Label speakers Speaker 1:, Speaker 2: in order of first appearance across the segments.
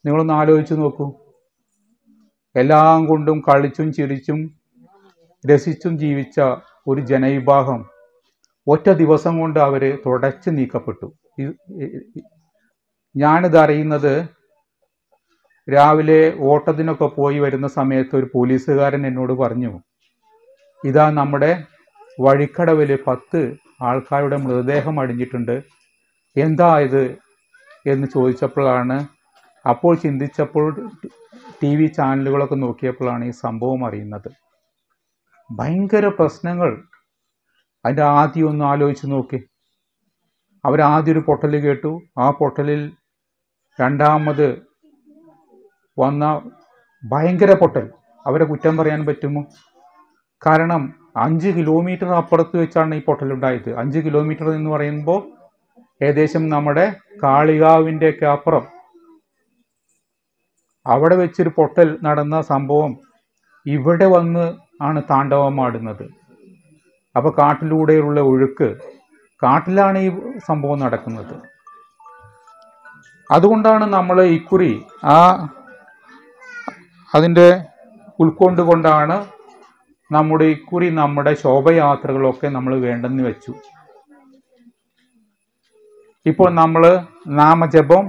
Speaker 1: നിങ്ങളൊന്ന് ആലോചിച്ച് നോക്കൂ എല്ലാം കൊണ്ടും കളിച്ചും ചിരിച്ചും രസിച്ചും ജീവിച്ച ഒരു ജനവിഭാഗം ഒറ്റ ദിവസം കൊണ്ട് അവർ തുടച്ചു നീക്കപ്പെട്ടു ഇത് ഞാനിത് അറിയുന്നത് രാവിലെ ഓട്ടത്തിനൊക്കെ പോയി വരുന്ന സമയത്ത് ഒരു പോലീസുകാരൻ എന്നോട് പറഞ്ഞു ഇതാ നമ്മുടെ വഴിക്കടവിൽ പത്ത് ആൾക്കാരുടെ മൃതദേഹം അടിഞ്ഞിട്ടുണ്ട് എന്താ ഇത് എന്ന് ചോദിച്ചപ്പോഴാണ് അപ്പോൾ ചിന്തിച്ചപ്പോൾ ടി വി ചാനലുകളൊക്കെ നോക്കിയപ്പോഴാണ് ഈ സംഭവം അറിയുന്നത് ഭയങ്കര പ്രശ്നങ്ങൾ അതിൻ്റെ ആദ്യം ഒന്ന് ആലോചിച്ച് നോക്കി അവരാദ്യം ഒരു പൊട്ടൽ കേട്ടു ആ പൊട്ടലിൽ രണ്ടാമത് വന്ന ഭയങ്കര പൊട്ടൽ അവരെ കുറ്റം പറയാൻ പറ്റുമോ കാരണം അഞ്ച് കിലോമീറ്റർ അപ്പുറത്ത് വെച്ചാണ് ഈ പൊട്ടലുണ്ടായത് അഞ്ച് കിലോമീറ്റർ എന്ന് പറയുമ്പോൾ ഏകദേശം നമ്മുടെ കാളികാവിൻ്റെ ഒക്കെ അപ്പുറം അവിടെ വെച്ചൊരു പൊട്ടൽ നടന്ന സംഭവം ഇവിടെ വന്ന് ആണ് താണ്ഡവമാടുന്നത് അപ്പോൾ കാട്ടിലൂടെയുള്ള ഒഴുക്ക് കാട്ടിലാണ് ഈ സംഭവം നടക്കുന്നത് അതുകൊണ്ടാണ് നമ്മൾ ഇക്കുറി ആ അതിൻ്റെ ഉൾക്കൊണ്ടുകൊണ്ടാണ് നമ്മുടെ ഇക്കുറി നമ്മുടെ ശോഭയാത്രകളൊക്കെ നമ്മൾ വേണ്ടെന്ന് വെച്ചു ഇപ്പോൾ നമ്മൾ നാമജപം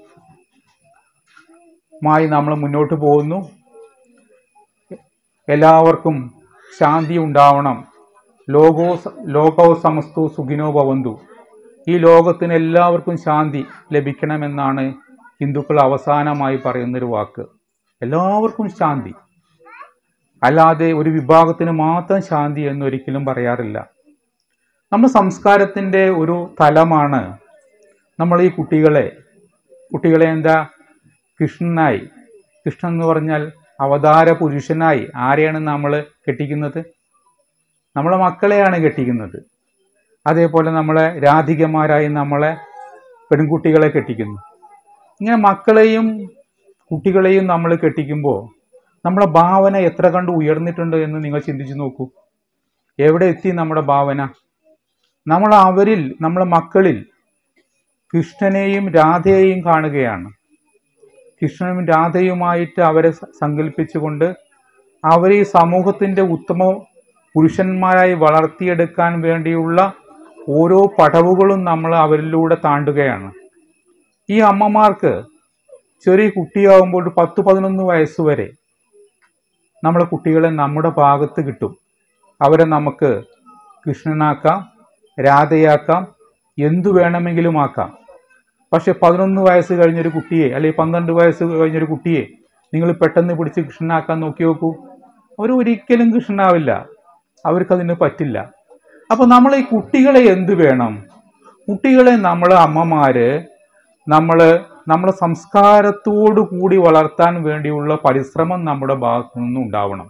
Speaker 1: മായി നമ്മൾ മുന്നോട്ട് പോകുന്നു എല്ലാവർക്കും ശാന്തി ഉണ്ടാവണം ലോകോ ലോകോ സമസ്തു സുഖിനോ ഭവന്തു ഈ ലോകത്തിന് എല്ലാവർക്കും ശാന്തി ലഭിക്കണമെന്നാണ് ഹിന്ദുക്കൾ അവസാനമായി പറയുന്നൊരു വാക്ക് എല്ലാവർക്കും ശാന്തി അല്ലാതെ ഒരു വിഭാഗത്തിന് മാത്രം ശാന്തി എന്നൊരിക്കലും പറയാറില്ല നമ്മുടെ സംസ്കാരത്തിൻ്റെ ഒരു തലമാണ് നമ്മൾ ഈ കുട്ടികളെ കുട്ടികളെ എന്താ കൃഷ്ണനായി കൃഷ്ണൻ എന്ന് പറഞ്ഞാൽ അവതാര പുരുഷനായി ആരെയാണ് നമ്മൾ കെട്ടിക്കുന്നത് നമ്മളെ മക്കളെയാണ് കെട്ടിക്കുന്നത് അതേപോലെ നമ്മളെ രാധികമാരായി നമ്മളെ പെൺകുട്ടികളെ കെട്ടിക്കുന്നു ഇങ്ങനെ മക്കളെയും കുട്ടികളെയും നമ്മൾ കെട്ടിക്കുമ്പോൾ നമ്മുടെ ഭാവന എത്ര കണ്ട് ഉയർന്നിട്ടുണ്ട് എന്ന് നിങ്ങൾ ചിന്തിച്ചു നോക്കൂ എവിടെ എത്തി നമ്മുടെ ഭാവന നമ്മൾ അവരിൽ നമ്മളെ മക്കളിൽ കൃഷ്ണനെയും രാധയെയും കാണുകയാണ് കൃഷ്ണനും രാധയുമായിട്ട് അവരെ സ- സങ്കല്പിച്ചുകൊണ്ട് അവരെ ഈ സമൂഹത്തിൻ്റെ ഉത്തമ പുരുഷന്മാരായി വളർത്തിയെടുക്കാൻ വേണ്ടിയുള്ള ഓരോ പടവുകളും നമ്മൾ അവരിലൂടെ താണ്ടുകയാണ് ഈ അമ്മമാർക്ക് ചെറിയ കുട്ടിയാവുമ്പോൾ ഒരു പത്ത് പതിനൊന്ന് വയസ്സ് വരെ നമ്മളെ കുട്ടികളെ നമ്മുടെ ഭാഗത്ത് കിട്ടും അവരെ നമുക്ക് കൃഷ്ണനാക്കാം രാധയാക്കാം എന്തു വേണമെങ്കിലും ആക്കാം പക്ഷെ പതിനൊന്ന് വയസ്സ് കഴിഞ്ഞൊരു കുട്ടിയെ അല്ലെങ്കിൽ പന്ത്രണ്ട് വയസ്സ് കഴിഞ്ഞൊരു കുട്ടിയെ നിങ്ങൾ പെട്ടെന്ന് പിടിച്ച് കൃഷ്ണനാക്കാൻ നോക്കി നോക്കൂ അവർ ഒരിക്കലും കൃഷ്ണനാവില്ല അവർക്കതിന് പറ്റില്ല അപ്പോൾ നമ്മൾ ഈ കുട്ടികളെ എന്ത് വേണം കുട്ടികളെ നമ്മൾ അമ്മമാര് നമ്മൾ നമ്മുടെ സംസ്കാരത്തോടു കൂടി വളർത്താൻ വേണ്ടിയുള്ള പരിശ്രമം നമ്മുടെ ഭാഗത്തു നിന്നും ഉണ്ടാവണം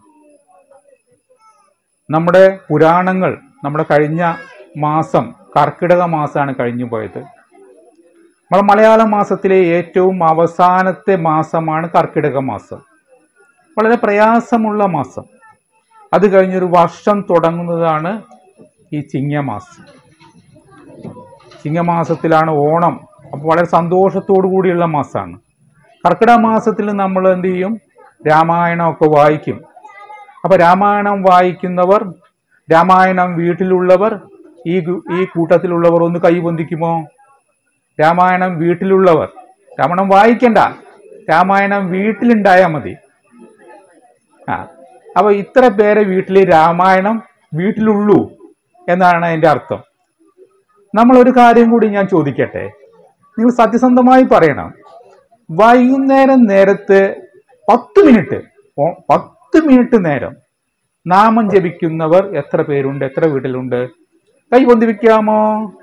Speaker 1: നമ്മുടെ പുരാണങ്ങൾ നമ്മുടെ കഴിഞ്ഞ മാസം കർക്കിടക മാസമാണ് കഴിഞ്ഞു പോയത് നമ്മുടെ മലയാള മാസത്തിലെ ഏറ്റവും അവസാനത്തെ മാസമാണ് കർക്കിടക മാസം വളരെ പ്രയാസമുള്ള മാസം അത് കഴിഞ്ഞൊരു വർഷം തുടങ്ങുന്നതാണ് ഈ ചിങ്ങമാസം ചിങ്ങമാസത്തിലാണ് ഓണം അപ്പോൾ വളരെ സന്തോഷത്തോടു കൂടിയുള്ള മാസമാണ് കർക്കിടക മാസത്തിൽ നമ്മൾ എന്ത് ചെയ്യും രാമായണമൊക്കെ വായിക്കും അപ്പോൾ രാമായണം വായിക്കുന്നവർ രാമായണം വീട്ടിലുള്ളവർ ഈ ഗു- ഈ കൂട്ടത്തിലുള്ളവർ ഒന്ന് കൈ പൊന്തിക്കുമോ രാമായണം വീട്ടിലുള്ളവർ രാമായണം വായിക്കണ്ട രാമായണം വീട്ടിലുണ്ടായാൽ മതി ആ അപ്പോൾ ഇത്ര പേരെ വീട്ടിൽ രാമായണം വീട്ടിലുള്ളൂ എന്നാണ് അതിൻ്റെ അർത്ഥം നമ്മൾ ഒരു കാര്യം കൂടി ഞാൻ ചോദിക്കട്ടെ നിങ്ങൾ സത്യസന്ധമായി പറയണം വൈകുന്നേരം നേരത്ത് പത്ത് മിനിറ്റ് ഓ- പത്ത് മിനിറ്റ് നേരം നാമം ജപിക്കുന്നവർ എത്ര പേരുണ്ട് എത്ര വീട്ടിലുണ്ട് കൈ പൊന്തിപ്പിക്കാമോ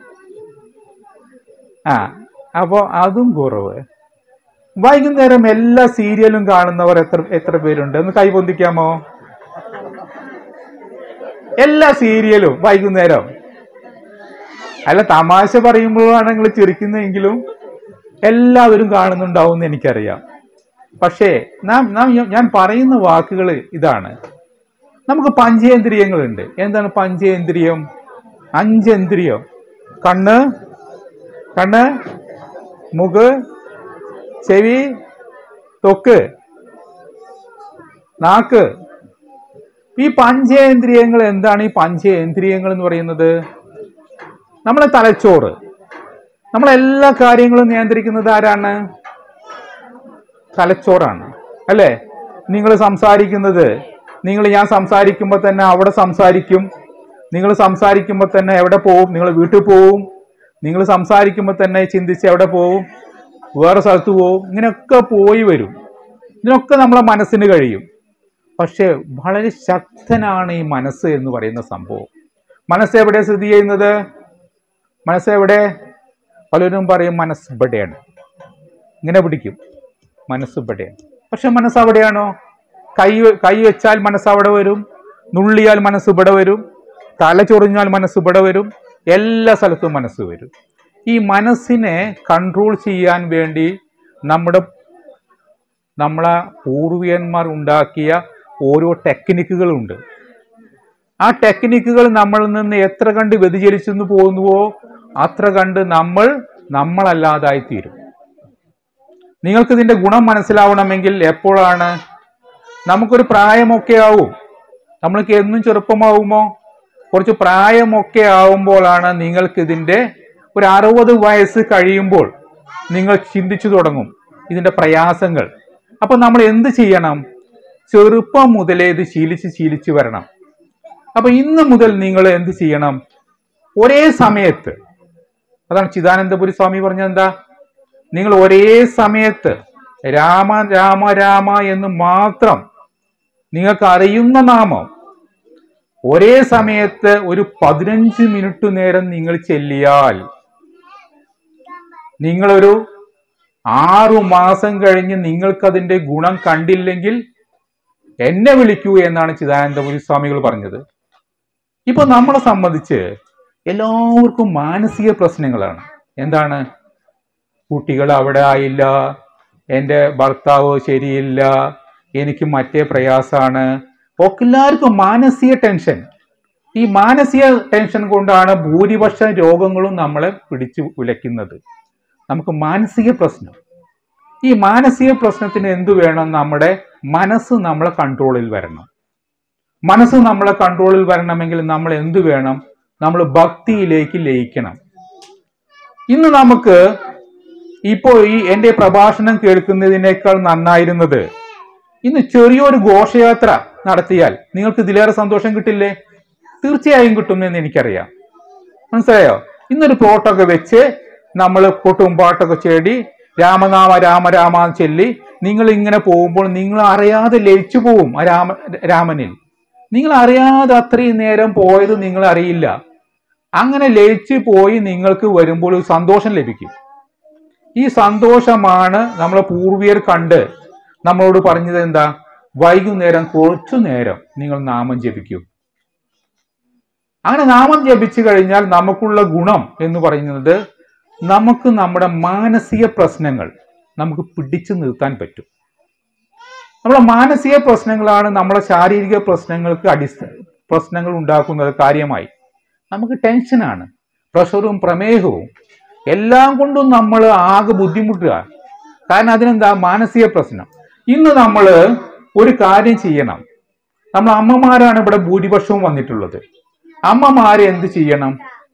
Speaker 1: ആ അപ്പോൾ അതും കുറവ് വൈകുന്നേരം എല്ലാ സീരിയലും കാണുന്നവർ എത്ര എത്ര പേരുണ്ട് ഒന്ന് കൈ പൊന്തിക്കാമോ എല്ലാ സീരിയലും വൈകുന്നേരം അല്ല തമാശ പറയുമ്പോഴാണ് നിങ്ങൾ ചിരിക്കുന്നതെങ്കിലും എല്ലാവരും കാണുന്നുണ്ടാവും എന്ന് എനിക്കറിയാം പക്ഷേ നാം നാം ഞാൻ പറയുന്ന വാക്കുകൾ ഇതാണ് നമുക്ക് പഞ്ചേന്ദ്രിയങ്ങളുണ്ട് എന്താണ് പഞ്ചേന്ദ്രിയം അഞ്ചേന്ദ്രിയം കണ്ണ് കണ്ണ് മുഖ് ചെവി തൊക്ക് നാക്ക് ഈ പഞ്ചേന്ദ്രിയങ്ങൾ എന്താണ് ഈ പഞ്ചേന്ദ്രിയങ്ങൾ എന്ന് പറയുന്നത് നമ്മളെ തലച്ചോറ് നമ്മളെല്ലാ കാര്യങ്ങളും നിയന്ത്രിക്കുന്നത് ആരാണ് തലച്ചോറാണ് അല്ലേ നിങ്ങൾ സംസാരിക്കുന്നത് നിങ്ങൾ ഞാൻ സംസാരിക്കുമ്പോൾ തന്നെ അവിടെ സംസാരിക്കും നിങ്ങൾ സംസാരിക്കുമ്പോൾ തന്നെ എവിടെ പോവും നിങ്ങൾ വീട്ടിൽ പോവും നിങ്ങൾ സംസാരിക്കുമ്പോൾ തന്നെ ചിന്തിച്ച് എവിടെ പോവും വേറെ സ്ഥലത്ത് പോവും ഇങ്ങനെയൊക്കെ പോയി വരും ഇതിനൊക്കെ നമ്മളെ മനസ്സിന് കഴിയും പക്ഷെ വളരെ ശക്തനാണ് ഈ മനസ്സ് എന്ന് പറയുന്ന സംഭവം മനസ്സ് എവിടെ സ്ഥിതി ചെയ്യുന്നത് മനസ്സ് എവിടെ പലരും പറയും മനസ്സ് ഇവിടെയാണ് ഇങ്ങനെ പിടിക്കും മനസ്സ് ഇവിടെയാണ് പക്ഷെ മനസ്സ് അവിടെയാണോ കൈ കൈ വെച്ചാൽ മനസ്സ് അവിടെ വരും നുള്ളിയാൽ മനസ്സ് ഇവിടെ വരും തല ചൊറിഞ്ഞാൽ മനസ്സ് ഇവിടെ വരും എല്ലാ സ്ഥലത്തും മനസ്സ് വരും ഈ മനസ്സിനെ കൺട്രോൾ ചെയ്യാൻ വേണ്ടി നമ്മുടെ നമ്മളെ പൂർവികന്മാർ ഉണ്ടാക്കിയ ഓരോ ടെക്നിക്കുകളുണ്ട് ആ ടെക്നിക്കുകൾ നമ്മളിൽ നിന്ന് എത്ര കണ്ട് വ്യതിചലിച്ചെന്ന് പോകുന്നുവോ അത്ര കണ്ട് നമ്മൾ നമ്മളല്ലാതായി തീരും നിങ്ങൾക്ക് ഇതിന്റെ ഗുണം മനസ്സിലാവണമെങ്കിൽ എപ്പോഴാണ് നമുക്കൊരു പ്രായമൊക്കെ ആവും നമ്മൾക്ക് എന്നും ചെറുപ്പമാവുമോ കുറച്ച് പ്രായമൊക്കെ ആവുമ്പോഴാണ് നിങ്ങൾക്ക് ഇതിന്റെ ഒരു അറുപത് വയസ്സ് കഴിയുമ്പോൾ നിങ്ങൾ ചിന്തിച്ചു തുടങ്ങും ഇതിന്റെ പ്രയാസങ്ങൾ അപ്പൊ നമ്മൾ എന്ത് ചെയ്യണം ചെറുപ്പം മുതലേ ഇത് ശീലിച്ച് ശീലിച്ച് വരണം അപ്പൊ ഇന്ന് മുതൽ നിങ്ങൾ എന്ത് ചെയ്യണം ഒരേ സമയത്ത് അതാണ് ചിദാനന്ദപുരി സ്വാമി പറഞ്ഞത് എന്താ നിങ്ങൾ ഒരേ സമയത്ത് രാമ രാമ രാമ എന്ന് മാത്രം നിങ്ങൾക്ക് അറിയുന്ന നാമം ഒരേ സമയത്ത് ഒരു പതിനഞ്ച് മിനിറ്റ് നേരം നിങ്ങൾ ചെല്ലിയാൽ നിങ്ങളൊരു ആറു മാസം കഴിഞ്ഞ് നിങ്ങൾക്കതിന്റെ ഗുണം കണ്ടില്ലെങ്കിൽ എന്നെ വിളിക്കൂ എന്നാണ് ചിദാനന്ദപുരി സ്വാമികൾ പറഞ്ഞത് ഇപ്പൊ നമ്മളെ സംബന്ധിച്ച് എല്ലാവർക്കും മാനസിക പ്രശ്നങ്ങളാണ് എന്താണ് കുട്ടികൾ അവിടെ ആയില്ല എൻ്റെ ഭർത്താവ് ശരിയില്ല എനിക്ക് മറ്റേ പ്രയാസമാണ് ഒക്കെ എല്ലാവർക്കും മാനസിക ടെൻഷൻ ഈ മാനസിക ടെൻഷൻ കൊണ്ടാണ് ഭൂരിപക്ഷം രോഗങ്ങളും നമ്മളെ പിടിച്ചു ഉലയ്ക്കുന്നത് നമുക്ക് മാനസിക പ്രശ്നം ഈ മാനസിക പ്രശ്നത്തിന് എന്തു വേണം നമ്മുടെ മനസ്സ് നമ്മളെ കൺട്രോളിൽ വരണം മനസ്സ് നമ്മളെ കൺട്രോളിൽ വരണമെങ്കിൽ നമ്മൾ എന്തു വേണം നമ്മൾ ഭക്തിയിലേക്ക് ലയിക്കണം ഇന്ന് നമുക്ക് ഇപ്പോൾ ഈ എൻ്റെ പ്രഭാഷണം കേൾക്കുന്നതിനേക്കാൾ നന്നായിരുന്നത് ഇന്ന് ചെറിയൊരു ഘോഷയാത്ര നടത്തിയാൽ നിങ്ങൾക്ക് ഇതിലേറെ സന്തോഷം കിട്ടില്ലേ തീർച്ചയായും കിട്ടുമെന്ന് എനിക്കറിയാം മനസ്സിലായോ ഇന്നൊരു പ്ലോട്ടൊക്കെ വെച്ച് നമ്മൾ കൊട്ടും പാട്ടൊക്കെ ചേടി രാമനാമ രാമ രാമ എന്ന് ചൊല്ലി നിങ്ങൾ ഇങ്ങനെ പോകുമ്പോൾ നിങ്ങൾ അറിയാതെ ലയിച്ചു പോവും ആ രാമ രാമനിൽ നിങ്ങൾ അറിയാതെ അത്രയും നേരം പോയത് നിങ്ങൾ അറിയില്ല അങ്ങനെ ലയിച്ചു പോയി നിങ്ങൾക്ക് വരുമ്പോൾ ഒരു സന്തോഷം ലഭിക്കും ഈ സന്തോഷമാണ് നമ്മളെ പൂർവികർ കണ്ട് നമ്മളോട് പറഞ്ഞത് എന്താ വൈകുന്നേരം കുറച്ചു നേരം നിങ്ങൾ നാമം ജപിക്കൂ അങ്ങനെ നാമം ജപിച്ചു കഴിഞ്ഞാൽ നമുക്കുള്ള ഗുണം എന്ന് പറയുന്നത് നമുക്ക് നമ്മുടെ മാനസിക പ്രശ്നങ്ങൾ നമുക്ക് പിടിച്ചു നിർത്താൻ പറ്റും നമ്മളെ മാനസിക പ്രശ്നങ്ങളാണ് നമ്മളെ ശാരീരിക പ്രശ്നങ്ങൾക്ക് അടിസ്ഥാന പ്രശ്നങ്ങൾ ഉണ്ടാക്കുന്നത് കാര്യമായി നമുക്ക് ടെൻഷനാണ് പ്രഷറും പ്രമേഹവും എല്ലാം കൊണ്ടും നമ്മൾ ആകെ ബുദ്ധിമുട്ടുക കാരണം അതിനെന്താ മാനസിക പ്രശ്നം ഇന്ന് നമ്മൾ ഒരു കാര്യം ചെയ്യണം നമ്മൾ അമ്മമാരാണ് ഇവിടെ ഭൂരിപക്ഷവും വന്നിട്ടുള്ളത് അമ്മമാരെ എന്ത് ചെയ്യണം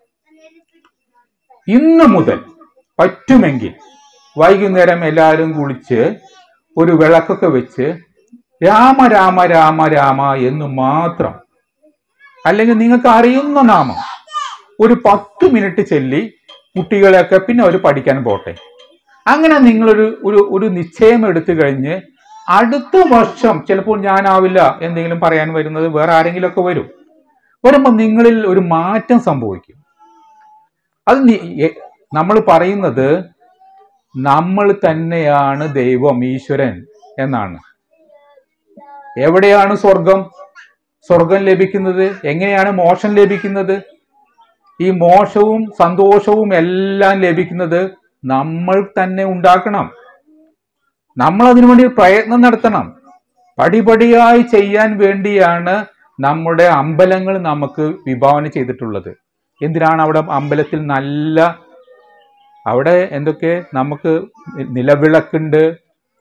Speaker 1: ഇന്ന് മുതൽ പറ്റുമെങ്കിൽ വൈകുന്നേരം എല്ലാവരും കുളിച്ച് ഒരു വിളക്കൊക്കെ വെച്ച് രാമ രാമ രാമ രാമ എന്ന് മാത്രം അല്ലെങ്കിൽ നിങ്ങൾക്ക് അറിയുന്ന നാമം ഒരു പത്ത് മിനിറ്റ് ചൊല്ലി കുട്ടികളെയൊക്കെ പിന്നെ അവർ പഠിക്കാൻ പോട്ടെ അങ്ങനെ നിങ്ങളൊരു ഒരു ഒരു നിശ്ചയം എടുത്തു കഴിഞ്ഞ് അടുത്ത വർഷം ചിലപ്പോൾ ഞാനാവില്ല എന്തെങ്കിലും പറയാൻ വരുന്നത് വേറെ ആരെങ്കിലുമൊക്കെ വരും വരുമ്പോൾ നിങ്ങളിൽ ഒരു മാറ്റം സംഭവിക്കും അത് നമ്മൾ പറയുന്നത് നമ്മൾ തന്നെയാണ് ദൈവം ഈശ്വരൻ എന്നാണ് എവിടെയാണ് സ്വർഗം സ്വർഗം ലഭിക്കുന്നത് എങ്ങനെയാണ് മോക്ഷം ലഭിക്കുന്നത് ഈ മോശവും സന്തോഷവും എല്ലാം ലഭിക്കുന്നത് നമ്മൾ തന്നെ ഉണ്ടാക്കണം നമ്മൾ അതിനു വേണ്ടി പ്രയത്നം നടത്തണം പടിപടിയായി ചെയ്യാൻ വേണ്ടിയാണ് നമ്മുടെ അമ്പലങ്ങൾ നമുക്ക് വിഭാവന ചെയ്തിട്ടുള്ളത് എന്തിനാണ് അവിടെ അമ്പലത്തിൽ നല്ല അവിടെ എന്തൊക്കെ നമുക്ക് നിലവിളക്കുണ്ട്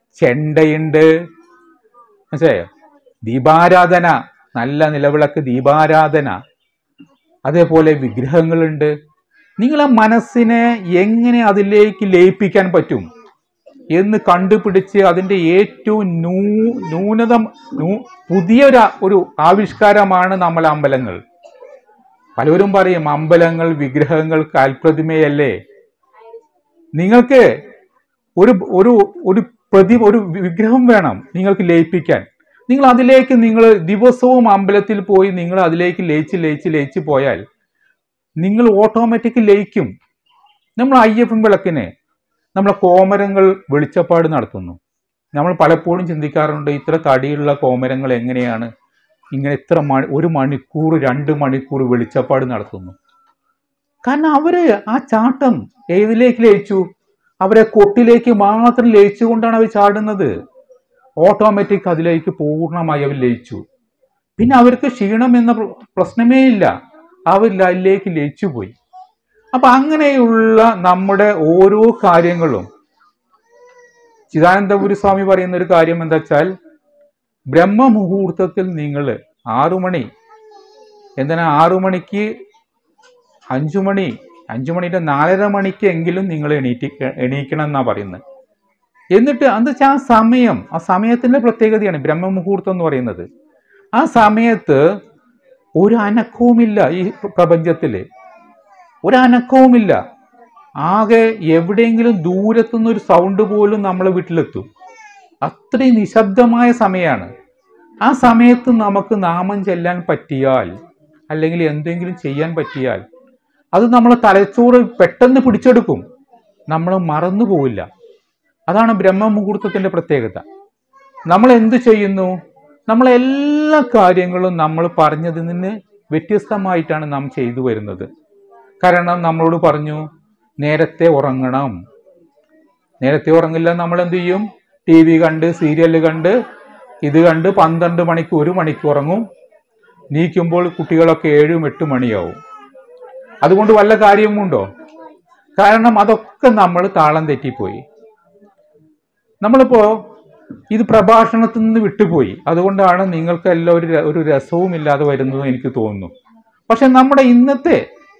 Speaker 1: ചെണ്ടയുണ്ട് മനസ്സിലായോ ദീപാരാധന നല്ല നിലവിളക്ക് ദീപാരാധന അതേപോലെ വിഗ്രഹങ്ങളുണ്ട് നിങ്ങളെ മനസ്സിനെ എങ്ങനെ അതിലേക്ക് ലയിപ്പിക്കാൻ പറ്റും എന്ന് കണ്ടുപിടിച്ച് അതിൻ്റെ ഏറ്റവും നൂ ന്യൂനത നൂ- പുതിയൊരു ഒരു ആവിഷ്കാരമാണ് നമ്മൾ അമ്പലങ്ങൾ പലരും പറയും അമ്പലങ്ങൾ വിഗ്രഹങ്ങൾ കാൽപ്രതിമയല്ലേ നിങ്ങൾക്ക് ഒരു ഒരു ഒരു പ്രതി ഒരു വിഗ്രഹം വേണം നിങ്ങൾക്ക് ലയിപ്പിക്കാൻ നിങ്ങൾ അതിലേക്ക് നിങ്ങൾ ദിവസവും അമ്പലത്തിൽ പോയി നിങ്ങൾ അതിലേക്ക് ലയിച്ച് ലയിച്ച് ലയിച്ച് പോയാൽ നിങ്ങൾ ഓട്ടോമാറ്റിക് ലയിക്കും നമ്മൾ അയ്യപ്പൻ വിളക്കിന് നമ്മളെ കോമരങ്ങൾ വെളിച്ചപ്പാട് നടത്തുന്നു നമ്മൾ പലപ്പോഴും ചിന്തിക്കാറുണ്ട് ഇത്ര തടിയുള്ള കോമരങ്ങൾ എങ്ങനെയാണ് ഇങ്ങനെ ഇത്ര മണി ഒരു മണിക്കൂർ രണ്ട് മണിക്കൂർ വെളിച്ചപ്പാട് നടത്തുന്നു കാരണം അവര് ആ ചാട്ടം ഏതിലേക്ക് ലയിച്ചു അവരെ കൊട്ടിലേക്ക് മാത്രം ലയിച്ചുകൊണ്ടാണ് അവർ ചാടുന്നത് ഓട്ടോമാറ്റിക് അതിലേക്ക് പൂർണ്ണമായി അവർ ലയിച്ചു പിന്നെ അവർക്ക് ക്ഷീണം എന്ന പ്ര- പ്രശ്നമേ ഇല്ല അവർ അതിലേക്ക് ലയിച്ചു പോയി അപ്പൊ അങ്ങനെയുള്ള നമ്മുടെ ഓരോ കാര്യങ്ങളും ചിദാനന്ദപുരി സ്വാമി പറയുന്ന ഒരു കാര്യം എന്താ വെച്ചാൽ ബ്രഹ്മമുഹൂർത്തത്തിൽ നിങ്ങൾ ആറു മണി എന്തിനാ ആറു മണിക്ക് അഞ്ചു മണി അഞ്ചു മണിയുടെ നാലര മണിക്ക് എങ്കിലും നിങ്ങൾ എണീറ്റി എണീക്കണം എന്നാ പറയുന്നത് എന്നിട്ട് എന്താ വെച്ചാൽ ആ സമയം ആ സമയത്തിന്റെ പ്രത്യേകതയാണ് ബ്രഹ്മമുഹൂർത്തം എന്ന് പറയുന്നത് ആ സമയത്ത് ഒരു അനക്കവുമില്ല ഈ പ്രപഞ്ചത്തില് ഒരു അനക്കവുമില്ല ആകെ എവിടെയെങ്കിലും ദൂരത്തുനിന്ന് ഒരു സൗണ്ട് പോലും നമ്മളെ വീട്ടിലെത്തും അത്രയും നിശബ്ദമായ സമയമാണ് ആ സമയത്ത് നമുക്ക് നാമം ചെല്ലാൻ പറ്റിയാൽ അല്ലെങ്കിൽ എന്തെങ്കിലും ചെയ്യാൻ പറ്റിയാൽ അത് നമ്മളെ തലച്ചോറ് പെട്ടെന്ന് പിടിച്ചെടുക്കും നമ്മൾ മറന്നു പോവില്ല അതാണ് ബ്രഹ്മമുഹൂർത്തത്തിന്റെ പ്രത്യേകത നമ്മൾ എന്ത് ചെയ്യുന്നു നമ്മളെ എല്ലാ കാര്യങ്ങളും നമ്മൾ പറഞ്ഞതിൽ നിന്ന് വ്യത്യസ്തമായിട്ടാണ് നാം ചെയ്തു വരുന്നത് കാരണം നമ്മളോട് പറഞ്ഞു നേരത്തെ ഉറങ്ങണം നേരത്തെ ഉറങ്ങില്ല നമ്മൾ എന്ത് ചെയ്യും ടി വി കണ്ട് സീരിയൽ കണ്ട് ഇത് കണ്ട് പന്ത്രണ്ട് മണിക്ക് ഒരു മണിക്ക് ഉറങ്ങും നീക്കുമ്പോൾ കുട്ടികളൊക്കെ ഏഴും എട്ട് മണിയാവും അതുകൊണ്ട് വല്ല കാര്യമുണ്ടോ കാരണം അതൊക്കെ നമ്മൾ താളം തെറ്റിപ്പോയി നമ്മളിപ്പോ ഇത് പ്രഭാഷണത്തിൽ നിന്ന് വിട്ടുപോയി അതുകൊണ്ടാണ് നിങ്ങൾക്കെല്ലാം ഒരു ര- ഒരു രസവും ഇല്ലാതെ വരുന്നതും എനിക്ക് തോന്നുന്നു പക്ഷെ നമ്മുടെ ഇന്നത്തെ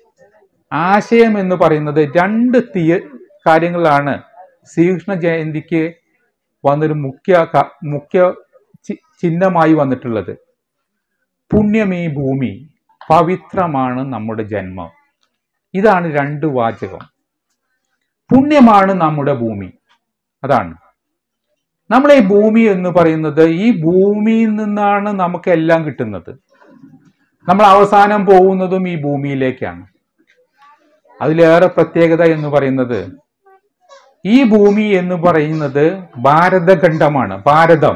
Speaker 1: ആശയം എന്ന് പറയുന്നത് രണ്ട് തീയ കാര്യങ്ങളാണ് ശ്രീകൃഷ്ണ ജയന്തിക്ക് വന്നൊരു മുഖ്യ ക- മുഖ്യ ചി- ചിഹ്നമായി വന്നിട്ടുള്ളത് പുണ്യമീ ഭൂമി പവിത്രമാണ് നമ്മുടെ ജന്മം ഇതാണ് രണ്ട് വാചകം പുണ്യമാണ് നമ്മുടെ ഭൂമി അതാണ് നമ്മളെ ഈ ഭൂമി എന്ന് പറയുന്നത് ഈ ഭൂമിയിൽ നിന്നാണ് നമുക്ക് എല്ലാം കിട്ടുന്നത് നമ്മൾ അവസാനം പോകുന്നതും ഈ ഭൂമിയിലേക്കാണ് അതിലേറെ പ്രത്യേകത എന്ന് പറയുന്നത് ഈ ഭൂമി എന്ന് പറയുന്നത് ഭാരതഖണ്ഡമാണ് ഭാരതം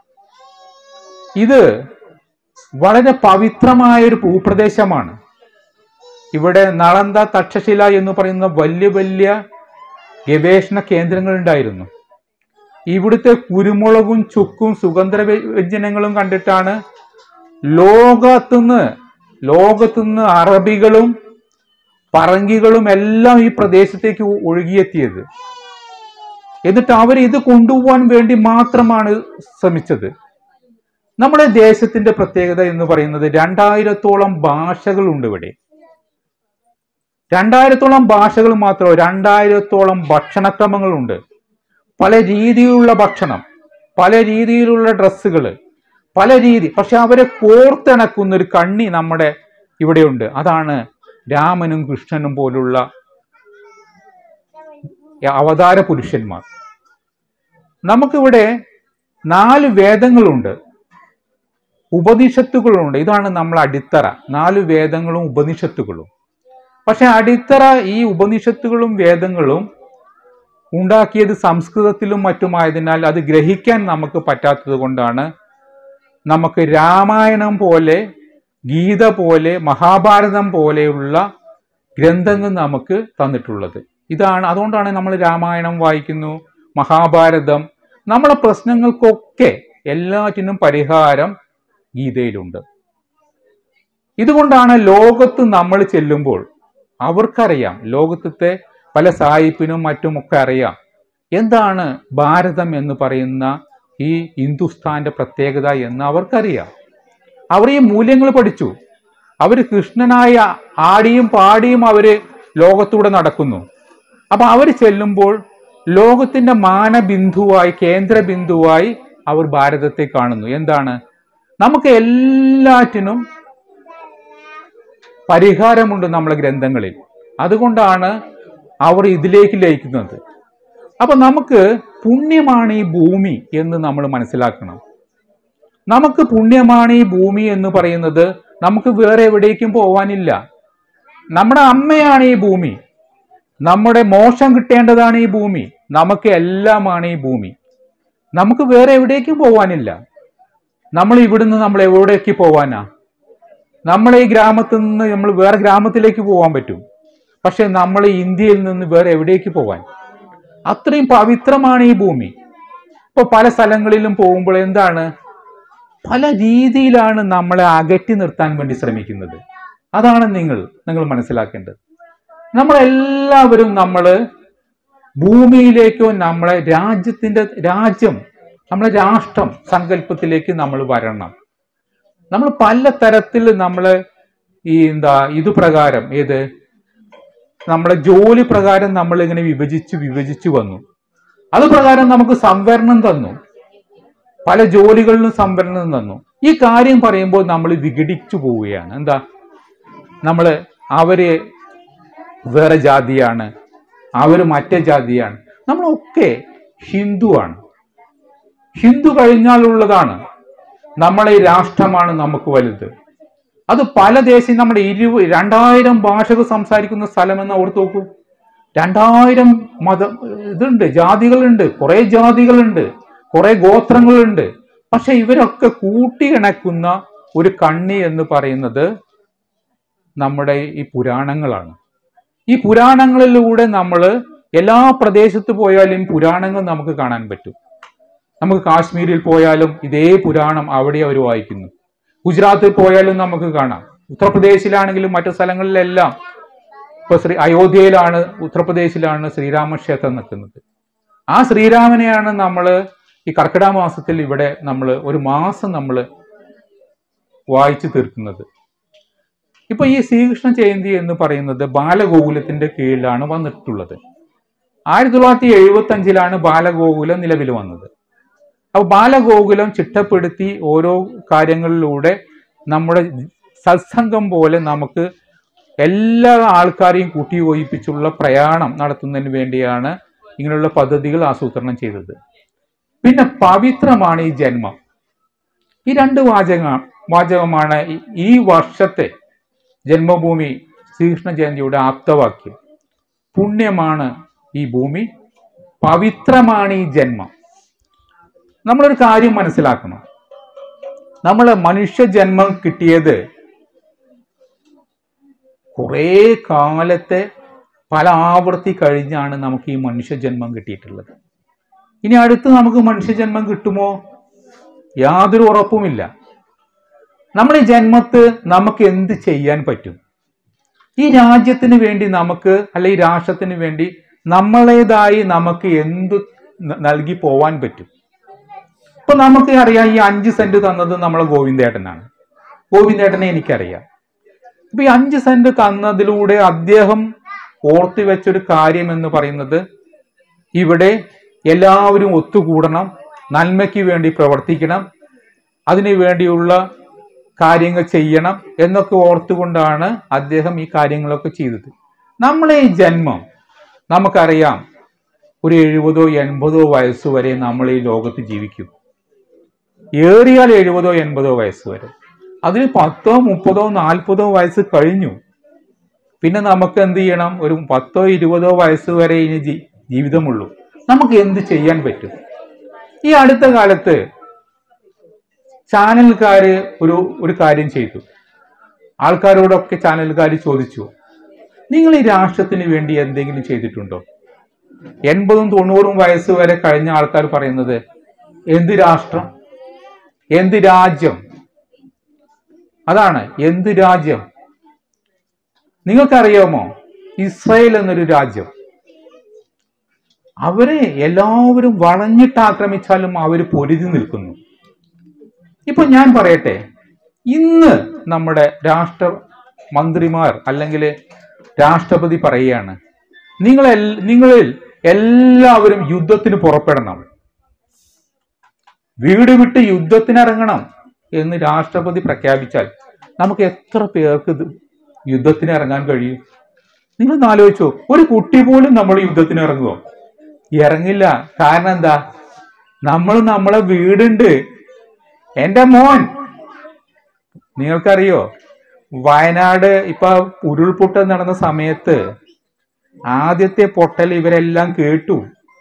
Speaker 1: ഇത് വളരെ പവിത്രമായ ഒരു ഭൂപ്രദേശമാണ് ഇവിടെ നളന്ദ തക്ഷശില എന്ന് പറയുന്ന വലിയ വലിയ ഗവേഷണ കേന്ദ്രങ്ങൾ ഉണ്ടായിരുന്നു ഇവിടുത്തെ കുരുമുളകും ചുക്കും സുഗന്ധ വ്യഞ്ജനങ്ങളും കണ്ടിട്ടാണ് ലോകത്തുനിന്ന് ലോകത്തുനിന്ന് അറബികളും പറങ്കികളും എല്ലാം ഈ പ്രദേശത്തേക്ക് ഒഴുകിയെത്തിയത് എന്നിട്ട് അവർ ഇത് കൊണ്ടുപോകാൻ വേണ്ടി മാത്രമാണ് ശ്രമിച്ചത് നമ്മുടെ ദേശത്തിന്റെ പ്രത്യേകത എന്ന് പറയുന്നത് രണ്ടായിരത്തോളം ഭാഷകളുണ്ട് ഇവിടെ രണ്ടായിരത്തോളം ഭാഷകൾ മാത്രമോ രണ്ടായിരത്തോളം ഭക്ഷണക്രമങ്ങളുണ്ട് പല രീതിയിലുള്ള ഭക്ഷണം പല രീതിയിലുള്ള ഡ്രസ്സുകൾ പല രീതി പക്ഷെ അവരെ കോർത്തിണക്കുന്ന ഒരു കണ്ണി നമ്മുടെ ഇവിടെയുണ്ട് അതാണ് രാമനും കൃഷ്ണനും പോലുള്ള അവതാര പുരുഷന്മാർ നമുക്കിവിടെ നാല് വേദങ്ങളുണ്ട് ഉപനിഷത്തുകളുണ്ട് ഇതാണ് നമ്മൾ അടിത്തറ നാല് വേദങ്ങളും ഉപനിഷത്തുകളും പക്ഷെ അടിത്തറ ഈ ഉപനിഷത്തുകളും വേദങ്ങളും ഉണ്ടാക്കിയത് സംസ്കൃതത്തിലും മറ്റുമായതിനാൽ അത് ഗ്രഹിക്കാൻ നമുക്ക് പറ്റാത്തത് കൊണ്ടാണ് നമുക്ക് രാമായണം പോലെ ഗീത പോലെ മഹാഭാരതം പോലെയുള്ള ഗ്രന്ഥങ്ങൾ നമുക്ക് തന്നിട്ടുള്ളത് ഇതാണ് അതുകൊണ്ടാണ് നമ്മൾ രാമായണം വായിക്കുന്നു മഹാഭാരതം നമ്മളെ പ്രശ്നങ്ങൾക്കൊക്കെ എല്ലാറ്റിനും പരിഹാരം ഗീതയിലുണ്ട് ഇതുകൊണ്ടാണ് ലോകത്ത് നമ്മൾ ചെല്ലുമ്പോൾ അവർക്കറിയാം ലോകത്തെ പല സായിപ്പിനും മറ്റുമൊക്കെ അറിയാം എന്താണ് ഭാരതം എന്ന് പറയുന്ന ഈ ഹിന്ദുസ്ഥാന്റെ പ്രത്യേകത എന്ന് അവർക്കറിയാം അവർ ഈ മൂല്യങ്ങൾ പഠിച്ചു അവർ കൃഷ്ണനായ ആടിയും പാടിയും അവര് ലോകത്തൂടെ നടക്കുന്നു അപ്പൊ അവർ ചെല്ലുമ്പോൾ ലോകത്തിന്റെ മാനബിന്ദുവായി കേന്ദ്ര ബിന്ദുവായി അവർ ഭാരതത്തെ കാണുന്നു എന്താണ് നമുക്ക് എല്ലാറ്റിനും പരിഹാരമുണ്ട് നമ്മളെ ഗ്രന്ഥങ്ങളിൽ അതുകൊണ്ടാണ് അവർ ഇതിലേക്ക് ലയിക്കുന്നത് അപ്പൊ നമുക്ക് പുണ്യമാണ് ഈ ഭൂമി എന്ന് നമ്മൾ മനസ്സിലാക്കണം നമുക്ക് പുണ്യമാണ് ഈ ഭൂമി എന്ന് പറയുന്നത് നമുക്ക് വേറെ എവിടേക്കും പോവാനില്ല നമ്മുടെ അമ്മയാണ് ഈ ഭൂമി നമ്മുടെ മോശം കിട്ടേണ്ടതാണ് ഈ ഭൂമി നമുക്ക് എല്ലാമാണ് ഈ ഭൂമി നമുക്ക് വേറെ എവിടേക്കും പോവാനില്ല നമ്മൾ ഇവിടുന്ന് നമ്മൾ എവിടേക്ക് പോവാനാ നമ്മളെ ഈ ഗ്രാമത്തിൽ നിന്ന് നമ്മൾ വേറെ ഗ്രാമത്തിലേക്ക് പോകാൻ പറ്റും പക്ഷെ നമ്മൾ ഇന്ത്യയിൽ നിന്ന് വേറെ എവിടേക്ക് പോവാൻ അത്രയും പവിത്രമാണ് ഈ ഭൂമി ഇപ്പൊ പല സ്ഥലങ്ങളിലും പോകുമ്പോൾ എന്താണ് പല രീതിയിലാണ് നമ്മളെ അകറ്റി നിർത്താൻ വേണ്ടി ശ്രമിക്കുന്നത് അതാണ് നിങ്ങൾ നിങ്ങൾ മനസ്സിലാക്കേണ്ടത് നമ്മളെല്ലാവരും നമ്മൾ ഭൂമിയിലേക്കോ നമ്മളെ രാജ്യത്തിന്റെ രാജ്യം നമ്മളെ രാഷ്ട്രം സങ്കല്പത്തിലേക്ക് നമ്മൾ വരണം നമ്മൾ പല തരത്തിൽ നമ്മൾ ഈ എന്താ ഇത് പ്രകാരം ഏത് നമ്മളെ ജോലി പ്രകാരം നമ്മൾ ഇങ്ങനെ വിഭജിച്ച് വിഭജിച്ചു വന്നു അത് പ്രകാരം നമുക്ക് സംവരണം തന്നു പല ജോലികളിലും സംവരണം തന്നു ഈ കാര്യം പറയുമ്പോൾ നമ്മൾ വിഘടിച്ചു പോവുകയാണ് എന്താ നമ്മൾ അവര് വേറെ ജാതിയാണ് അവര് മറ്റേ ജാതിയാണ് നമ്മളൊക്കെ ഹിന്ദുവാണ് ഹിന്ദു കഴിഞ്ഞാലുള്ളതാണ് നമ്മളെ ഈ രാഷ്ട്രമാണ് നമുക്ക് വലുത് അത് പല ദേശം നമ്മുടെ ഇരുപ രണ്ടായിരം ഭാഷകൾ സംസാരിക്കുന്ന സ്ഥലമെന്ന് ഓർത്ത് നോക്കൂ രണ്ടായിരം മത ഇതുണ്ട് ജാതികളുണ്ട് കുറെ ജാതികളുണ്ട് കുറെ ഗോത്രങ്ങളുണ്ട് പക്ഷെ ഇവരൊക്കെ കൂട്ടിയിണക്കുന്ന ഒരു കണ്ണി എന്ന് പറയുന്നത് നമ്മുടെ ഈ പുരാണങ്ങളാണ് ഈ പുരാണങ്ങളിലൂടെ നമ്മൾ എല്ലാ പ്രദേശത്ത് പോയാലും പുരാണങ്ങൾ നമുക്ക് കാണാൻ പറ്റും നമുക്ക് കാശ്മീരിൽ പോയാലും ഇതേ പുരാണം അവിടെ അവർ വായിക്കുന്നു ഗുജറാത്തിൽ പോയാലും നമുക്ക് കാണാം ഉത്തർപ്രദേശിലാണെങ്കിലും മറ്റു സ്ഥലങ്ങളിലെല്ലാം ഇപ്പൊ ശ്രീ അയോധ്യയിലാണ് ഉത്തർപ്രദേശിലാണ് ശ്രീരാമക്ഷേത്രം നിൽക്കുന്നത് ആ ശ്രീരാമനെയാണ് നമ്മൾ ഈ കർക്കിടക മാസത്തിൽ ഇവിടെ നമ്മൾ ഒരു മാസം നമ്മൾ വായിച്ചു തീർക്കുന്നത് ഇപ്പൊ ഈ ശ്രീകൃഷ്ണ ജയന്തി എന്ന് പറയുന്നത് ബാലഗോകുലത്തിന്റെ കീഴിലാണ് വന്നിട്ടുള്ളത് ആയിരത്തി തൊള്ളായിരത്തി എഴുപത്തി അഞ്ചിലാണ് ബാലഗോകുലം നിലവിൽ വന്നത് അപ്പോൾ ബാലഗോകുലം ചിട്ടപ്പെടുത്തി ഓരോ കാര്യങ്ങളിലൂടെ നമ്മുടെ സത്സംഗം പോലെ നമുക്ക് എല്ലാ ആൾക്കാരെയും കൂട്ടിയോജിപ്പിച്ചുള്ള പ്രയാണം നടത്തുന്നതിന് വേണ്ടിയാണ് ഇങ്ങനെയുള്ള പദ്ധതികൾ ആസൂത്രണം ചെയ്തത് പിന്നെ പവിത്രമാണ് ഈ ജന്മം ഈ രണ്ട് വാചക വാചകമാണ് ഈ- ഈ വർഷത്തെ ജന്മഭൂമി ശ്രീകൃഷ്ണ ജയന്തിയുടെ ആപ്തവാക്യം പുണ്യമാണ് ഈ ഭൂമി പവിത്രമാണ് ഈ ജന്മം നമ്മളൊരു കാര്യം മനസ്സിലാക്കണം നമ്മൾ മനുഷ്യ ജന്മം കിട്ടിയത് കുറേ കാലത്തെ പല ആവർത്തി കഴിഞ്ഞാണ് നമുക്ക് ഈ മനുഷ്യജന്മം കിട്ടിയിട്ടുള്ളത് ഇനി അടുത്ത് നമുക്ക് മനുഷ്യജന്മം കിട്ടുമോ യാതൊരു ഉറപ്പുമില്ല നമ്മുടെ ഈ ജന്മത്ത് നമുക്ക് എന്ത് ചെയ്യാൻ പറ്റും ഈ രാജ്യത്തിന് വേണ്ടി നമുക്ക് അല്ലെ ഈ രാഷ്ട്രത്തിന് വേണ്ടി നമ്മളേതായി നമുക്ക് എന്ത് ന- നൽകി പോവാൻ പറ്റും ഇപ്പൊ നമുക്ക് അറിയാം ഈ അഞ്ച് സെന്റ് തന്നത് നമ്മളെ ഗോവിന്ദേട്ടനാണ് ഗോവിന്ദേട്ടനെ എനിക്കറിയാം ഇപ്പൊ ഈ അഞ്ച് സെന്റ് തന്നതിലൂടെ അദ്ദേഹം ഓർത്തി വെച്ചൊരു കാര്യം എന്ന് പറയുന്നത് ഇവിടെ എല്ലാവരും ഒത്തുകൂടണം നന്മയ്ക്ക് വേണ്ടി പ്രവർത്തിക്കണം അതിനു വേണ്ടിയുള്ള കാര്യങ്ങൾ ചെയ്യണം എന്നൊക്കെ ഓർത്തുകൊണ്ടാണ് അദ്ദേഹം ഈ കാര്യങ്ങളൊക്കെ ചെയ്തത് നമ്മളെ ഈ ജന്മം നമുക്കറിയാം ഒരു എഴുപതോ എൺപതോ വയസ്സ് വരെ നമ്മൾ ഈ ലോകത്ത് ജീവിക്കും ഏറിയാൽ എഴുപതോ എൺപതോ വയസ്സ് വരെ അതിന് പത്തോ മുപ്പതോ നാൽപ്പതോ വയസ്സ് കഴിഞ്ഞു പിന്നെ നമുക്ക് എന്ത് ചെയ്യണം ഒരു പത്തോ ഇരുപതോ വയസ്സ് വരെ ഇനി ജീ- ജീവിതമുള്ളൂ നമുക്ക് എന്ത് ചെയ്യാൻ പറ്റും ഈ അടുത്ത കാലത്ത് ചാനൽക്കാര് ഒരു ഒരു കാര്യം ചെയ്തു ആൾക്കാരോടൊക്കെ ചാനൽക്കാർ ചോദിച്ചു നിങ്ങൾ ഈ രാഷ്ട്രത്തിന് വേണ്ടി എന്തെങ്കിലും ചെയ്തിട്ടുണ്ടോ എൺപതും തൊണ്ണൂറും വയസ്സ് വരെ കഴിഞ്ഞ ആൾക്കാർ പറയുന്നത് എന്ത് രാഷ്ട്രം എന്ത് രാജ്യം അതാണ് എന്ത് രാജ്യം നിങ്ങൾക്കറിയാമോ ഇസ്രായേൽ എന്നൊരു രാജ്യം അവരെ എല്ലാവരും വളഞ്ഞിട്ട് ആക്രമിച്ചാലും അവർ പൊരുതി നിൽക്കുന്നു ഇപ്പൊ ഞാൻ പറയട്ടെ ഇന്ന് നമ്മുടെ രാഷ്ട്ര മന്ത്രിമാർ അല്ലെങ്കിൽ രാഷ്ട്രപതി പറയുകയാണ് നിങ്ങൾ നിങ്ങളിൽ എല്ലാവരും യുദ്ധത്തിന് പുറപ്പെടണം വീട് വിട്ട് യുദ്ധത്തിനിറങ്ങണം എന്ന് രാഷ്ട്രപതി പ്രഖ്യാപിച്ചാൽ നമുക്ക് എത്ര പേർക്ക് ഇത് യുദ്ധത്തിന് ഇറങ്ങാൻ കഴിയും നിങ്ങൾ ആലോചിച്ചോ ഒരു കുട്ടി പോലും നമ്മൾ യുദ്ധത്തിന് ഇറങ്ങുമോ ഇറങ്ങില്ല കാരണം എന്താ നമ്മൾ നമ്മളെ വീടുണ്ട് എന്റെ മോൻ നിങ്ങൾക്കറിയോ വയനാട് ഇപ്പൊ ഉരുൾപൊട്ടൽ നടന്ന സമയത്ത് ആദ്യത്തെ പൊട്ടൽ ഇവരെല്ലാം കേട്ടു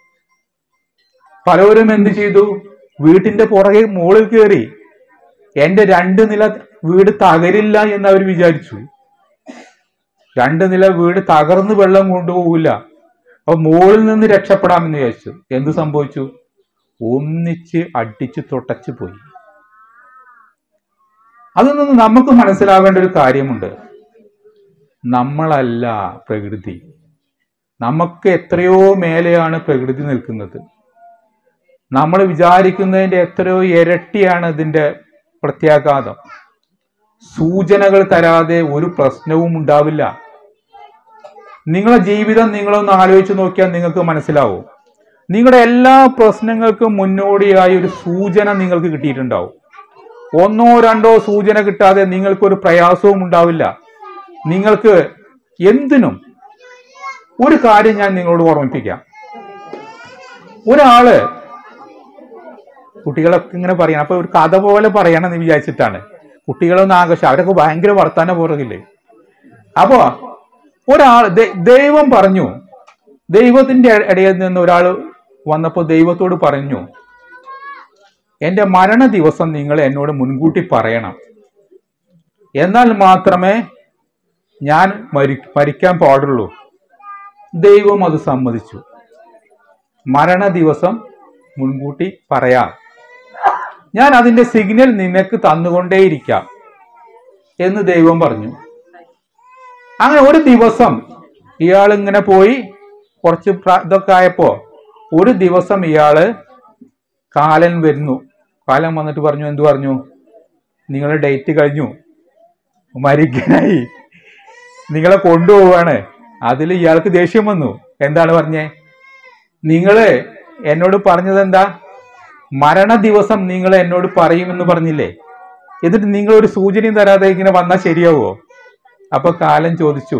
Speaker 1: പലവരും എന്ത് ചെയ്തു വീട്ടിന്റെ പുറകെ മുകളിൽ കയറി എന്റെ രണ്ട് നില വീട് തകരില്ല എന്ന് അവർ വിചാരിച്ചു രണ്ട് നില വീട് തകർന്ന് വെള്ളം കൊണ്ടുപോകില്ല അപ്പൊ മുകളിൽ നിന്ന് രക്ഷപ്പെടാമെന്ന് വിചാരിച്ചു എന്ത് സംഭവിച്ചു ഒന്നിച്ച് അടിച്ച് തൊട്ടച്ച് പോയി അതിൽ നിന്ന് നമുക്ക് മനസ്സിലാവേണ്ട ഒരു കാര്യമുണ്ട് നമ്മളല്ല പ്രകൃതി നമുക്ക് എത്രയോ മേലെയാണ് പ്രകൃതി നിൽക്കുന്നത് നമ്മൾ വിചാരിക്കുന്നതിന്റെ എത്രയോ ഇരട്ടിയാണ് ഇതിന്റെ പ്രത്യാഘാതം സൂചനകൾ തരാതെ ഒരു പ്രശ്നവും ഉണ്ടാവില്ല നിങ്ങളുടെ ജീവിതം നിങ്ങളൊന്ന് ആലോചിച്ച് നോക്കിയാൽ നിങ്ങൾക്ക് മനസ്സിലാവും നിങ്ങളുടെ എല്ലാ പ്രശ്നങ്ങൾക്കും മുന്നോടിയായി ഒരു സൂചന നിങ്ങൾക്ക് കിട്ടിയിട്ടുണ്ടാവും ഒന്നോ രണ്ടോ സൂചന കിട്ടാതെ നിങ്ങൾക്കൊരു പ്രയാസവും ഉണ്ടാവില്ല നിങ്ങൾക്ക് എന്തിനും ഒരു കാര്യം ഞാൻ നിങ്ങളോട് ഓർമ്മിപ്പിക്കാം ഒരാള് കുട്ടികളൊക്കെ ഇങ്ങനെ പറയണം അപ്പൊ ഒരു കഥ പോലെ പറയണമെന്ന് വിചാരിച്ചിട്ടാണ് കുട്ടികളൊന്നും ആകർഷം അവരൊക്കെ ഭയങ്കര വർത്താന പുറകില്ലേ അപ്പോ ഒരാൾ ദൈ- ദൈവം പറഞ്ഞു ദൈവത്തിന്റെ ഇടയിൽ നിന്ന് ഒരാൾ വന്നപ്പോൾ ദൈവത്തോട് പറഞ്ഞു എന്റെ മരണ ദിവസം നിങ്ങൾ എന്നോട് മുൻകൂട്ടി പറയണം എന്നാൽ മാത്രമേ ഞാൻ മരി മരിക്കാൻ പാടുള്ളൂ ദൈവം അത് സമ്മതിച്ചു മരണ ദിവസം മുൻകൂട്ടി പറയാം ഞാൻ അതിന്റെ സിഗ്നൽ നിനക്ക് തന്നുകൊണ്ടേയിരിക്കാം എന്ന് ദൈവം പറഞ്ഞു അങ്ങനെ ഒരു ദിവസം ഇയാൾ ഇങ്ങനെ പോയി കുറച്ച് പ്ര- ഇതൊക്കെ ആയപ്പോ ഒരു ദിവസം ഇയാള് കാലൻ വരുന്നു കാലൻ വന്നിട്ട് പറഞ്ഞു എന്തു പറഞ്ഞു നിങ്ങളുടെ ഡേറ്റ് കഴിഞ്ഞു മരിക്കാനായി നിങ്ങളെ കൊണ്ടുപോവാണ് അതിൽ ഇയാൾക്ക് ദേഷ്യം വന്നു എന്താണ് പറഞ്ഞേ നിങ്ങള് എന്നോട് പറഞ്ഞത് എന്താ മരണ ദിവസം നിങ്ങൾ എന്നോട് പറയുമെന്ന് പറഞ്ഞില്ലേ എന്നിട്ട് നിങ്ങൾ ഒരു സൂചനയും തരാതെ ഇങ്ങനെ വന്നാൽ ശരിയാവോ അപ്പൊ കാലൻ ചോദിച്ചു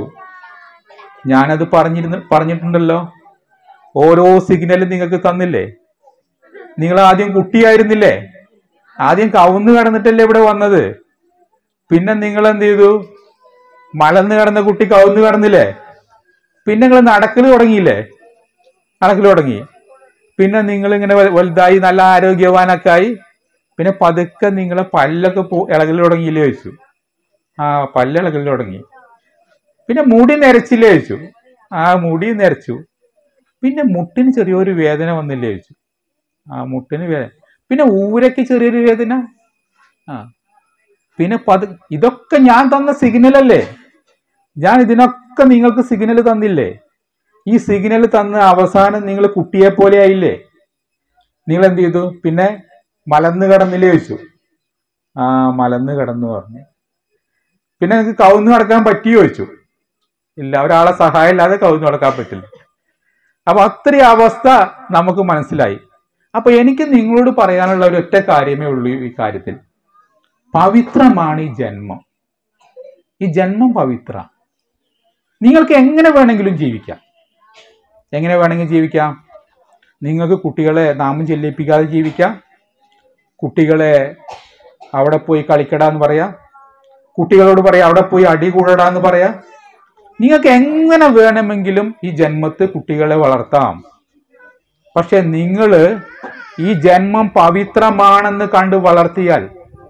Speaker 1: ഞാനത് പറഞ്ഞിരുന്നു പറഞ്ഞിട്ടുണ്ടല്ലോ ഓരോ സിഗ്നലും നിങ്ങൾക്ക് തന്നില്ലേ നിങ്ങൾ ആദ്യം കുട്ടിയായിരുന്നില്ലേ ആദ്യം കവുന്ന് കിടന്നിട്ടല്ലേ ഇവിടെ വന്നത് പിന്നെ നിങ്ങൾ എന്ത് ചെയ്തു മലന്ന് കിടന്ന കുട്ടി കവുന്ന് കിടന്നില്ലേ പിന്നെ നിങ്ങൾ നടക്കൽ തുടങ്ങിയില്ലേ നടക്കൽ തുടങ്ങി പിന്നെ നിങ്ങൾ ഇങ്ങനെ വ- വലുതായി നല്ല ആരോഗ്യവാനൊക്കെ ആയി പിന്നെ പതുക്കെ നിങ്ങളെ പല്ലൊക്കെ പോ ഇളകൽ തുടങ്ങിയില്ലേ ചോദിച്ചു ആ പല്ല് ഇളകൽ തുടങ്ങി പിന്നെ മുടി നരച്ചില്ലേ ചോദിച്ചു ആ മുടി നരച്ചു പിന്നെ മുട്ടിന് ചെറിയൊരു വേദന വന്നില്ലേ ചോദിച്ചു ആ മുട്ടിന് വേദന പിന്നെ ഊരയ്ക്ക് ചെറിയൊരു വേദന ആ പിന്നെ പത് ഇതൊക്കെ ഞാൻ തന്ന സിഗ്നൽ അല്ലേ ഞാൻ ഇതിനൊക്കെ നിങ്ങൾക്ക് സിഗ്നൽ തന്നില്ലേ ഈ സിഗ്നൽ തന്ന് അവസാനം നിങ്ങൾ കുട്ടിയെ പോലെ ആയില്ലേ നിങ്ങൾ എന്ത് ചെയ്തു പിന്നെ മലന്ന് കിടന്നില്ലേ ചോദിച്ചു ആ മലന്ന് കിടന്നു പറഞ്ഞു പിന്നെ നിങ്ങൾക്ക് കവുന്ന് കിടക്കാൻ പറ്റിയോ ചോദിച്ചു ഇല്ല ഒരാളെ സഹായം ഇല്ലാതെ കവുന്ന് കിടക്കാൻ പറ്റില്ല അപ്പൊ അത്രയും അവസ്ഥ നമുക്ക് മനസ്സിലായി അപ്പൊ എനിക്ക് നിങ്ങളോട് പറയാനുള്ള ഒരു ഒറ്റ കാര്യമേ ഉള്ളൂ ഈ കാര്യത്തിൽ പവിത്രമാണ് ഈ ജന്മം ഈ ജന്മം പവിത്ര നിങ്ങൾക്ക് എങ്ങനെ വേണമെങ്കിലും ജീവിക്കാം എങ്ങനെ വേണമെങ്കിൽ ജീവിക്കാം നിങ്ങൾക്ക് കുട്ടികളെ നാമം ചെല്ലിപ്പിക്കാതെ ജീവിക്കാം കുട്ടികളെ അവിടെ പോയി കളിക്കടാ എന്ന് പറയാം കുട്ടികളോട് പറയാം അവിടെ പോയി അടി കൂടടാ എന്ന് പറയാം നിങ്ങൾക്ക് എങ്ങനെ വേണമെങ്കിലും ഈ ജന്മത്ത് കുട്ടികളെ വളർത്താം പക്ഷെ നിങ്ങൾ ഈ ജന്മം പവിത്രമാണെന്ന് കണ്ട് വളർത്തിയാൽ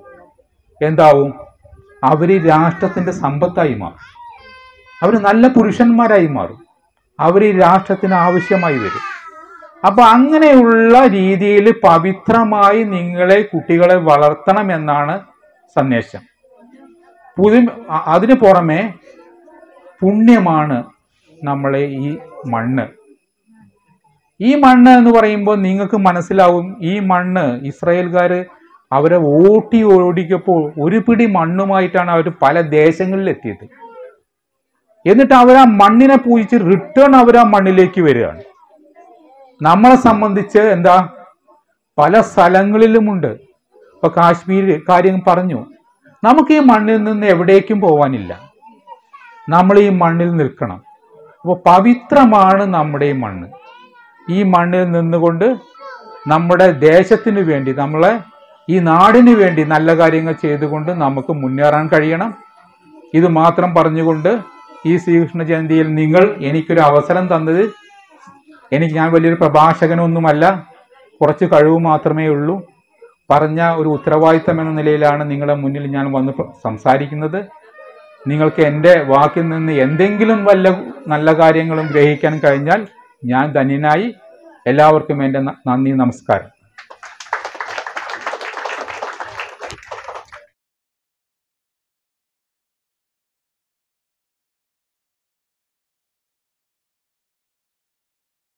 Speaker 1: എന്താവും അവര് രാഷ്ട്രത്തിന്റെ സമ്പത്തായി മാറും അവർ നല്ല പുരുഷന്മാരായി മാറും അവർ ഈ രാഷ്ട്രത്തിന് ആവശ്യമായി വരും അപ്പൊ അങ്ങനെയുള്ള രീതിയിൽ പവിത്രമായി നിങ്ങളെ കുട്ടികളെ വളർത്തണം എന്നാണ് സന്ദേശം പുതു അ- അതിനു പുറമെ പുണ്യമാണ് നമ്മളെ ഈ മണ്ണ് ഈ മണ്ണ് എന്ന് പറയുമ്പോൾ നിങ്ങൾക്ക് മനസ്സിലാവും ഈ മണ്ണ് ഇസ്രായേൽക്കാർ അവരെ ഓട്ടി ഓടിക്കപ്പോൾ ഒരു പിടി മണ്ണുമായിട്ടാണ് അവർ പല ദേശങ്ങളിൽ എത്തിയത് എന്നിട്ട് അവർ ആ മണ്ണിനെ പൂജിച്ച് റിട്ടേൺ അവർ ആ മണ്ണിലേക്ക് വരികയാണ് നമ്മളെ സംബന്ധിച്ച് എന്താ പല സ്ഥലങ്ങളിലുമുണ്ട് ഇപ്പൊ കാശ്മീർ കാര്യം പറഞ്ഞു നമുക്ക് ഈ മണ്ണിൽ നിന്ന് എവിടേക്കും പോവാനില്ല നമ്മൾ ഈ മണ്ണിൽ നിൽക്കണം അപ്പോൾ പവിത്രമാണ് നമ്മുടെ ഈ മണ്ണ് ഈ മണ്ണിൽ നിന്നുകൊണ്ട് നമ്മുടെ ദേശത്തിന് വേണ്ടി നമ്മളെ ഈ നാടിന് വേണ്ടി നല്ല കാര്യങ്ങൾ ചെയ്തുകൊണ്ട് നമുക്ക് മുന്നേറാൻ കഴിയണം ഇത് മാത്രം പറഞ്ഞുകൊണ്ട് ഈ ശ്രീകൃഷ്ണ ജയന്തിയിൽ നിങ്ങൾ എനിക്കൊരു അവസരം തന്നത് എനിക്ക് ഞാൻ വലിയൊരു പ്രഭാഷകനൊന്നുമല്ല കുറച്ച് കഴിവ് മാത്രമേ ഉള്ളൂ പറഞ്ഞ ഒരു ഉത്തരവാദിത്തം എന്ന നിലയിലാണ് നിങ്ങളുടെ മുന്നിൽ ഞാൻ വന്ന് പ്ര- സംസാരിക്കുന്നത് നിങ്ങൾക്ക് എൻ്റെ വാക്കിൽ നിന്ന് എന്തെങ്കിലും വല്ല നല്ല കാര്യങ്ങളും ഗ്രഹിക്കാൻ കഴിഞ്ഞാൽ ഞാൻ ധന്യനായി എല്ലാവർക്കും എൻ്റെ ന- നന്ദി നമസ്കാരം